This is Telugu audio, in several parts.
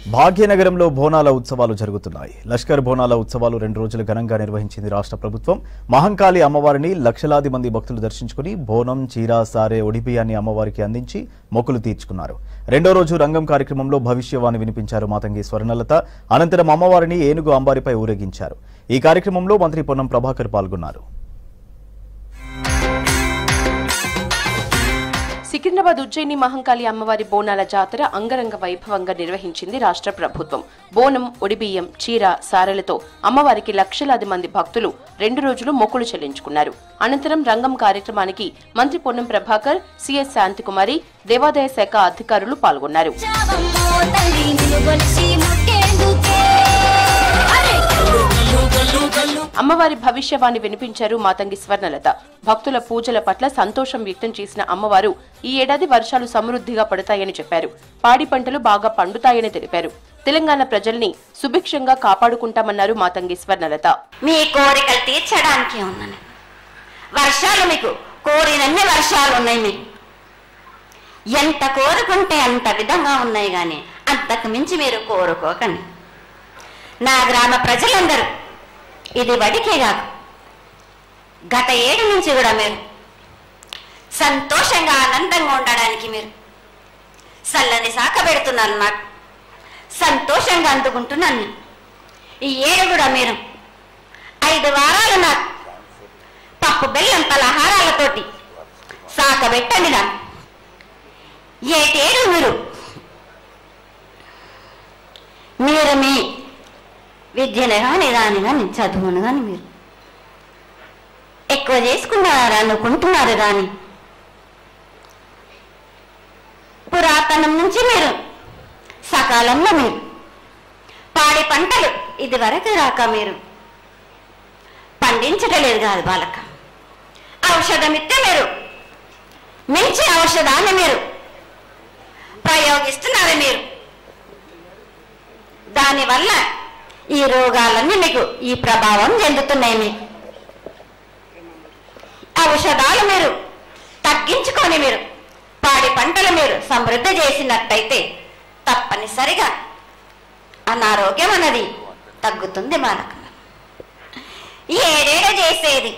భాగ్యనగరంలో బోనాల ఉత్సవాలు జరుగుతున్నాయి లష్కర్ బోనాల ఉత్సవాలు రెండు రోజులు ఘనంగా నిర్వహించింది రాష్ట్ర ప్రభుత్వం మహంకాళి అమ్మవారిని లక్షలాది మంది భక్తులు దర్శించుకుని బోనం చీర సారే ఒడిబియ్యాన్ని అమ్మవారికి అందించి మొక్కులు తీర్చుకున్నారు రెండో రోజు రంగం కార్యక్రమంలో భవిష్యవాణి వినిపించారు మాతంగి స్వర్ణలత అనంతరం అమ్మవారిని ఏనుగు అంబారిపై ఊరేగించారు ఈ కార్యక్రమంలో మంత్రి పొన్నం ప్రభాకర్ పాల్గొన్నారు సికింద్రాబాద్ ఉజ్జయిని మహంకాళి అమ్మవారి బోనాల జాతర అంగరంగ వైభవంగా నిర్వహించింది రాష్ట్ర ప్రభుత్వం బోనం ఒడిబియ్యం చీర సారెలతో అమ్మవారికి లక్షలాది మంది భక్తులు రెండు రోజులు మొక్కులు చెల్లించుకున్నారు అనంతరం రంగం కార్యక్రమానికి మంత్రి పొన్నం ప్రభాకర్ సిఎస్ శాంతికుమారి దేవాదాయ శాఖ అధికారులు పాల్గొన్నారు చావమ్మో తల్లి నిన్ను కొలిచి మొక్కేందుకే అరే అమ్మవారి భవిష్యవాణి వినిపించారు మాతంగి స్వర్ణలత భక్తుల పూజల పట్ల సంతోషం వ్యక్తం చేసిన అమ్మవారు ఈ ఏడాది వర్షాలు సమృద్ధిగా పడతాయని చెప్పారు పాడి పంటలు బాగా పండుతాయని తెలిపారు తెలంగాణ ప్రజల్ని సుభిక్షంగా కాపాడుకుంటామన్నారు మాతంగి స్వర్ణలత మీ కోరికలు తీర్చడానికి ఉన్నాను వర్షాలు మీకు కోరినన్ని వర్షాలు ఉన్నాయి మీకు ఎంత కోరుకుంటే అంత విధంగా ఉన్నాయి కానీ అంతకు మించి మీరు కోరుకోకండి నా గ్రామ ప్రజలందరూ ఇది వడికే కాదు గత ఏడు నుంచి కూడా మీరు సంతోషంగా ఆనందంగా ఉండడానికి మీరు చల్లని సాక పెడుతున్నారు నాకు సంతోషంగా అందుకుంటున్నాను నేను ఈ ఏడు కూడా మీరు ఐదు వారాలు నాకు పప్పు బెల్లం పలహారాలతోటి సాకబెట్టండి నాకు ఏటేడు మీరు మీరు మీ విద్యను కానీ దాని కానీ చదువును కానీ మీరు ఎక్కువ చేసుకున్నారు అనుకుంటున్నారు కానీ పురాతనం నుంచి మీరు సకాలంలో మీరు పాడి పంటలు ఇది వరకు రాక మీరు పండించటలేదు కాదు బాలక ఔషధం ఇస్తే మీరు మించి ఔషధాన్ని మీరు ప్రయోగిస్తున్నారు మీరు దానివల్ల ఈ రోగాలన్నీ మీకు ఈ ప్రభావం చెందుతున్నాయి మీకు ఔషధాలు మీరు తగ్గించుకొని మీరు పాడి పంటలు మీరు సమృద్ధి చేసినట్టయితే తప్పనిసరిగా అనారోగ్యం అన్నది తగ్గుతుంది బాలక ఈ ఏడేడ చేసేది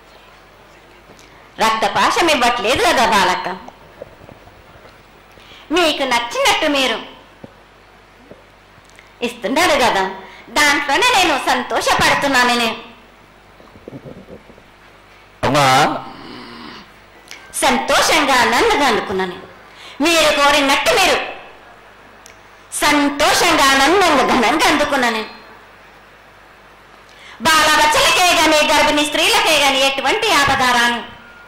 రక్తపాశం ఇవ్వట్లేదు కదా బాలక మీకు నచ్చినట్టు మీరు ఇస్తున్నారు కదా దాంట్లోనే నేను సంతోషపడుతున్నాను నేను అమ్మా సంతోషంగా ఆనందంగా అనుకున్నాను మీరు కోరినట్టు మీరు సంతోషంగా ఆనందంగా ఘనంగా అందుకున్నాను నేను బాలబచ్చలకే గాని గర్భిణీ స్త్రీలకే గాని ఎటువంటి ఆపదారాను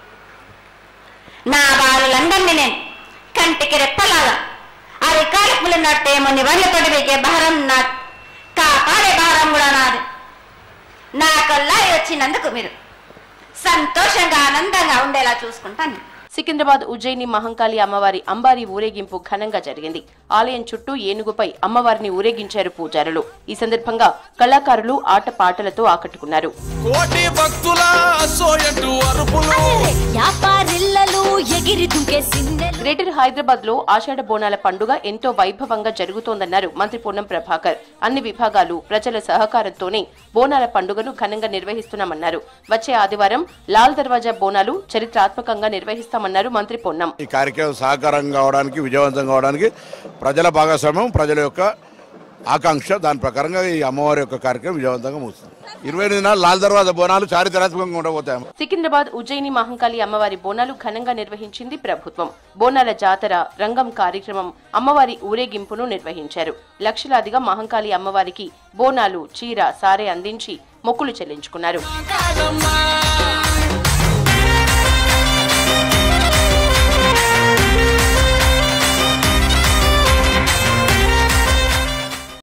నా బాలులందరినీ నేను కంటికి రెప్పలాగా అరికాలపులు నట్టేమో నిబంధతోటి వీకే భారం నా కాపాడే భారం కూడా నాది నా కల్లారి వచ్చినందుకు మీరు సంతోషంగా ఆనందంగా ఉండేలా చూసుకుంటాను సికింద్రాబాద్ ఉజ్జయిని మహంకాళి అమ్మవారి అంబారి ఊరేగింపు ఘనంగా జరిగింది ఆలయం చుట్టూ ఏనుగుపై అమ్మవారిని ఊరేగించారు పూజారులు ఈ సందర్భంగా కళాకారులు ఆటపాటలతో ఆకట్టుకున్నారు కోటి భక్తుల సోయటు అరుపులు వ్యాపారిల్లలు ఎగిరి దుంకే సిన్నెలు గ్రేటర్ హైదరాబాద్ లో ఆషాఢ బోనాల పండుగ ఎంతో వైభవంగా జరుగుతోందన్నారు మంత్రి పొన్నం ప్రభాకర్ అన్ని విభాగాలు ప్రజల సహకారంతోనే బోనాల పండుగను ఘనంగా నిర్వహిస్తున్నామన్నారు వచ్చే ఆదివారం లాల్ దర్వాజా బోనాలు చరిత్రాత్మకంగా నిర్వహిస్తామన్నారు మంత్రి పొన్నం ఈ కార్యక్రమం సహకారం కావడానికి విజయవంతం కావడానికి ప్రజల భాగస్వామ్యం ప్రజల యొక్క ఆకాంక్ష దాని ప్రకారంగా ఈ అమ్మవారి యొక్క కార్యక్రమం విజయవంతంగా ముగుస్తుంది ఇరవై ఎనిమిది నాలుగు లాల్ దర్వాజా బోనాలు చారిత్రాత్మకంగా ఉండబోతాయి సికింద్రాబాద్ ఉజ్జయిని మహంకాళి అమ్మవారి బోనాలు ఘనంగా నిర్వహించింది ప్రభుత్వం బోనాల జాతర రంగం కార్యక్రమం అమ్మవారి ఊరేగింపును నిర్వహించారు లక్షలాదిగా మహంకాళి అమ్మవారికి బోనాలు చీర సారే అందించి మొక్కులు చెల్లించుకున్నారు కాదమ్మా